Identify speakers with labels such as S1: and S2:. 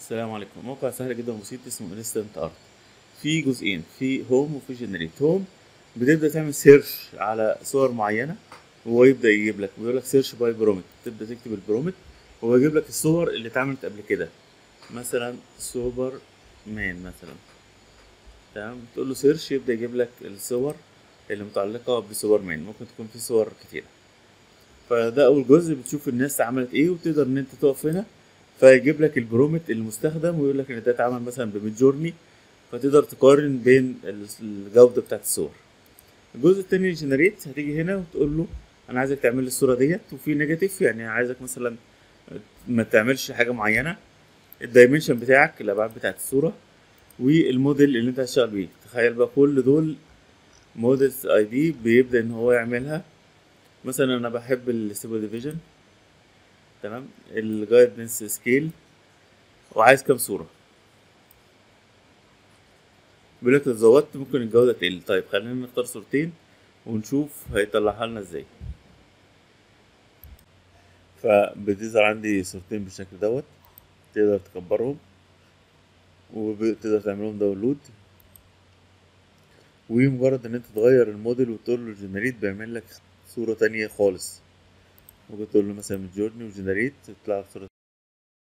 S1: السلام عليكم موقع سهل جدا وبسيط اسمه انستنت ارت في جزئين في هوم وفي جنريت هوم بتبدا تعمل سيرش على صور معينه وهو يبدا يجيب لك بيقول لك سيرش باي برومت تبدا تكتب البرومت وهو يجيب لك الصور اللي اتعملت قبل كده مثلا سوبر مان مثلا تمام تقول له سيرش يبدا يجيب لك الصور اللي متعلقه بسوبر مان ممكن تكون في صور كتيره فده اول جزء بتشوف الناس عملت ايه وتقدر ان انت تقف هنا فيجيب لك البرومت المستخدم ويقول لك ان ده اتعمل مثلا بميد جورني فتقدر تقارن بين الجودة بتاعت الصور الجزء التاني جنريت هتيجي هنا وتقول له انا عايزك تعمل لي الصورة ديت وفي نيجاتيف يعني عايزك مثلا ما تعملش حاجة معينة الدايمنشن بتاعك الابعاد بتاعت الصورة والموديل اللي انت هتشتغل بيه تخيل بقى كل دول موديلز اي دي بيبدأ ان هو يعملها مثلا انا بحب الستيبل ديفيجن تمام الجايدنس سكيل وعايز كام صورة بيقول لك لو زودت ممكن الجودة تقل طيب خلينا نختار صورتين ونشوف هيطلعها لنا ازاي فبتظهر عندي صورتين بالشكل دوت تقدر تكبرهم وتقدر تعملهم داونلود ومجرد ان انت تغير الموديل وتقول له جنريت بيعمل لك صورة تانية خالص ممكن تقول له مثلا من جورني وجنريت تطلع لك صورة